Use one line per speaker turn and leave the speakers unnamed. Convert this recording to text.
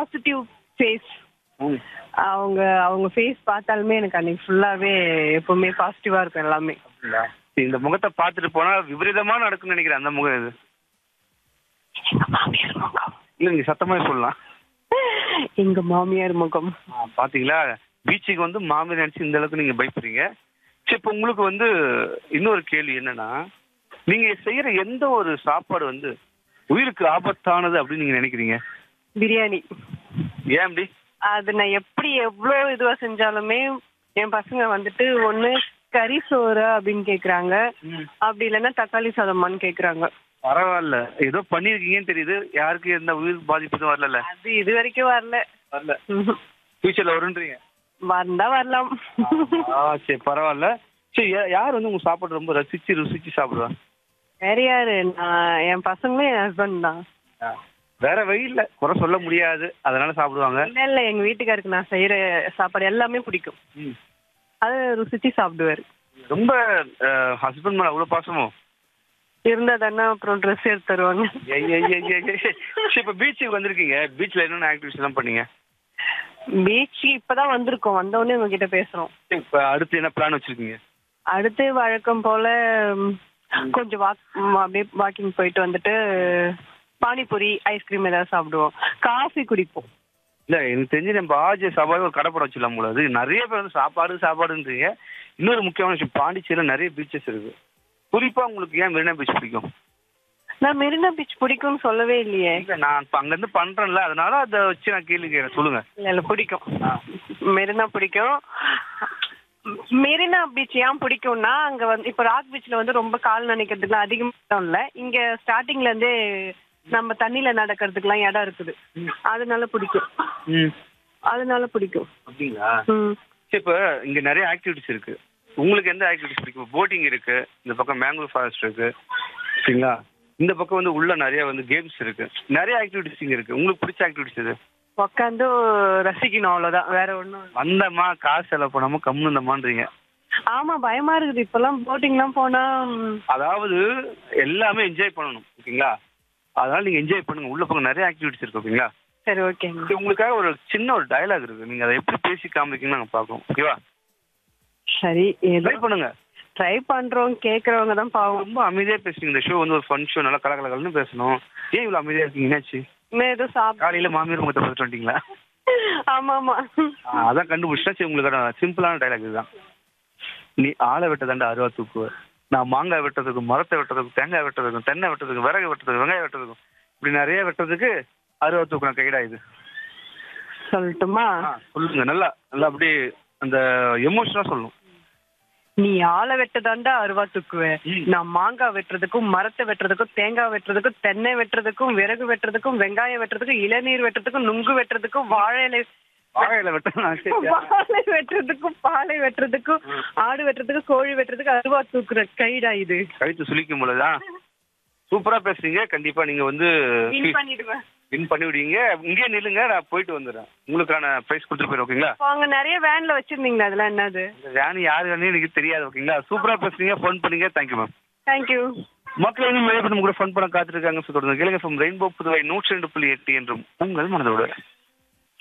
Positive face
ம்.
அவங்க அவங்க ஃபேஸ் பார்த்தாலுமே எனக்கு அன்னைக்கு ஃபுல்லாவே எப்பவுமே பாசிட்டிவா இருக்கும் எல்லாமே
அப்படிங்களா? சரி, இந்த முகத்தை பார்த்துட்டு போனா விபரீதமா நடக்கும்னு நினைக்கிறேன் அந்த முகம் இது
எங்க மாமியார் முகம்
இல்ல நீங்க சத்தமா சொல்லலாம்
எங்க மாமியார் முகம்
ஆ, பாத்தீங்களா பீச்சுக்கு வந்து மாமியார் நினைச்சு இந்த அளவுக்கு நீங்க பயப்படுறீங்க சரி இப்ப உங்களுக்கு வந்து இன்னொரு கேள்வி என்னன்னா நீங்க செய்யற எந்த ஒரு சாப்பாடு வந்து உயிருக்கு ஆபத்தானது அப்படின்னு நீங்க நினைக்கிறீங்க
பிரியாணி
ஏன் அப்படி
அது நான் எப்படி எவ்வளோ இதுவா செஞ்சாலுமே என் பசங்க வந்துட்டு ஒண்ணு கறி சோறு அப்படின்னு கேக்குறாங்க அப்படி இல்லைன்னா தக்காளி சாதமான்னு கேக்குறாங்க
பரவாயில்ல ஏதோ பண்ணிருக்கீங்கன்னு தெரியுது யாருக்கு எந்த உயிர் பாதிப்பு எதுவும் வரல
அது இது வரைக்கும் வரல
வரல
ம்ஹும்.
ஃபியூச்சர்ல வரும்ன்றீங்க
வந்தா வரலாம்
ஆ சரி பரவாயில்ல சரி யா- யார் வந்து உங்க சாப்பாடு ரொம்ப ரசிச்சு ருசிச்சு சாப்பிடுவா
வேற யாரு நான் என் பசங்களும் என் ஹஸ்பண்ட் தான்
வேற வழி இல்ல குறை சொல்ல முடியாது அதனால சாப்பிடுவாங்க
இல்ல இல்ல எங்க வீட்டுக்காருக்கு நான் செய்யற சாப்பாடு எல்லாமே பிடிக்கும்
ம்.
அது ருசிச்சு சாப்பிடுவாரு
ரொம்ப ஹஸ்பண்ட் மேல அவ்வளவு பாசமோ
இருந்தா தானே அப்புறம் ட்ரெஸ் எடுத்து தருவாங்க
ஏய், ஏய், ஏய், ஏய், ஏய். சரி இப்ப பீச்சுக்கு வந்திருக்கீங்க பீச்ல என்னென்ன ஆக்டிவிட்டிஸ் எல்லாம் பண்ணீங்க
பீச் இப்பதான் வந்திருக்கோம் வந்த உடனே உங்ககிட்ட பேசுறோம்
சரி, இப்ப அடுத்து என்ன பிளான் வச்சிருக்கீங்க
அடுத்து வழக்கம் போல ம், கொஞ்சம் வாக் ம், அப்படியே வாக்கிங் போயிட்டு வந்துட்டு பானிபூரி ஐஸ்கிரீம் ஏதாவது சாப்பிடுவோம் காஃபி குடிப்போம்
இல்ல எனக்கு தெரிஞ்சு நம்ம ஆஜி சபாய் ஒரு கடைப்படம் வச்சிடலாம் போல அது நிறைய பேர் வந்து சாப்பாடு சாப்பாடுன்றீங்க இன்னொரு முக்கியமான விஷயம் பாண்டிச்சேரியில நிறைய பீச்சஸ் இருக்கு குறிப்பா உங்களுக்கு ஏன் மெரினா பீச் பிடிக்கும்
நான் மெரினா பீச் பிடிக்கும்னு சொல்லவே இல்லையே
இல்ல நான் இப்ப அங்க இருந்து பண்றேன்ல அதனால அதை வச்சு நான் கேள்வி கேட்கறேன் சொல்லுங்க
இல்ல இல்ல பிடிக்கும் மெரினா பிடிக்கும் மெரினா பீச் ஏன் பிடிக்கும்னா அங்க வந்து இப்ப ராக் பீச்ல வந்து ரொம்ப கால் நினைக்கிறதுக்குலாம் அதிகமா இடம் இல்ல இங்க ஸ்டார்டிங்ல இருந்தே நம்ம தண்ணியில நடக்கிறதுக்குலாம் இடம் இருக்குது அதனால பிடிக்கும்
ம்
அதனால பிடிக்கும்
அப்படிங்களா
ம்
சரி இப்போ இங்க நிறைய ஆக்டிவிட்டிஸ் இருக்கு உங்களுக்கு எந்த ஆக்டிவிட்டிஸ் பிடிக்கும் போட்டிங் இருக்கு இந்த பக்கம் மேங்களூர் ஃபாரஸ்ட் இருக்கு சரிங்களா இந்த பக்கம் வந்து உள்ள நிறைய வந்து கேம்ஸ் இருக்கு நிறைய ஆக்டிவிட்டிஸ் இங்க இருக்கு உங்களுக்கு பிடிச்ச ஆக்டிவிட்டிஸ் இது
உட்காந்து ரசிக்கணும் அவ்வளவுதான் வேற ஒண்ணும் இல்ல.
வந்தம்மா காசு செலவு பண்ணாம கம்முன்னு இருந்தமான்றீங்க
ஆமா பயமா இருக்குது இப்பெல்லாம் போட்டிங்லாம் போனா ம்,
அதாவது எல்லாமே என்ஜாய் பண்ணணும் ஓகேங்களா அதனால நீங்க என்ஜாய் பண்ணுங்க உள்ள பக்கம் நிறைய ஆக்டிவிட்டிஸ் இருக்கு ஓகேங்களா
சரி ஓகேங்க
சரி, உங்களுக்காக ஒரு சின்ன ஒரு டயலாக் இருக்கு நீங்க அதை எப்படி பேசி காமிக்கீங்கன்னு நாங்க பார்க்கணும் ஓகேவா
சரி ஏதோ
ட்ரை பண்ணுங்க
ட்ரை பண்றோம் கேக்குறவங்க தான் பாவம்
ரொம்ப அமைதியா பேசுறீங்க இந்த ஷோ வந்து ஒரு ஃபன் ஷோ நல்லா கலகலகலன்னு பேசணும் ஏன் இவ்வளவு அமைதியா இருக்கீங்க என்னாச்சு
இன்னும் ஏதோ சாப்பிட
காலையில மாமியார் முகத்தை பார்த்துட்டு வந்துட்டீங்களா
ஆமா ஆமா
ஆ, அதான் கண்டுபிடிச்சா சரி உங்களுக்கு சிம்பிளான டைலாக் இதுதான் நீ ஆளை வெட்ட தாண்டா அருவா தூக்குவ நான் மாங்காய் வெட்டுறதுக்கும் மரத்தை வெட்டுறதுக்கும் தேங்காய் வெட்டுறதுக்கும் தென்னை வெட்டுறதுக்கும் விறகு வெட்டுறதுக்கும் வெங்காயம் வெட்டுறதுக்கும் இப்படி நிறைய வெட்டுறதுக்கு அருவா தூக்குன கைடா இது
சொல்லட்டுமா
ஆ, சொல்லுங்க நல்லா நல்லா அப்படியே அந்த எமோஷனா சொல்லணும்
நீ ஆளை வெட்டதாண்டா அருவா தூக்குவ
ம்.
நான் மாங்காய் வெட்டுறதுக்கும் மரத்தை வெட்டுறதுக்கும் தேங்காய் வெட்டுறதுக்கும் தென்னை வெட்டுறதுக்கும் விறகு வெட்டுறதுக்கும் வெங்காயம் வெட்டுறதுக்கும் இளநீர் வெட்டுறதுக்கும் நுங்கு வெட்டுறதுக்கும் வாழை இலை
வாழையில வெட்ட
வாழை வெட்டுறதுக்கும் பாலை வெட்டுறதுக்கும் ஆடு வெட்டுறதுக்கும் கோழி வெட்டுறதுக்கும் அருவா தூக்குற கைடா இது
கழுத்து சுளிக்கும் பொழுதா சூப்பரா பேசுறீங்க கண்டிப்பா நீங்க வந்து
வின் பண்ணிடுவேன்
வின் பண்ணி விடுவீங்க இங்கேயே நில்லுங்க நான் போயிட்டு வந்துடுறேன் உங்களுக்கான ப்ரைஸ் கொடுத்துட்டு போயிடும் ஓகேங்களா
அப்போ அங்க நிறைய வேன்ல வச்சிருந்தீங்களா அதெல்லாம் என்னது
இந்த வேன் யாரு வேணும் எனக்கு தெரியாது ஓகேங்களா சூப்பரா பேசுறீங்க ஃபோன் பண்ணீங்க தேங்க்யூ மேம்
தேங்க்யூ
மக்கள் இன்னும் நிறைய பேர் நம்ம கூட ஃபன் பண்ண காத்திருக்காங்க ஸோ தொடர்ந்து கேளுங்க ஃப்ரம் ரெயின்போ புதுவை நூற்றி ரெண்டு புள்ளி எட்டு என்றும் உங்கள் மனதோடு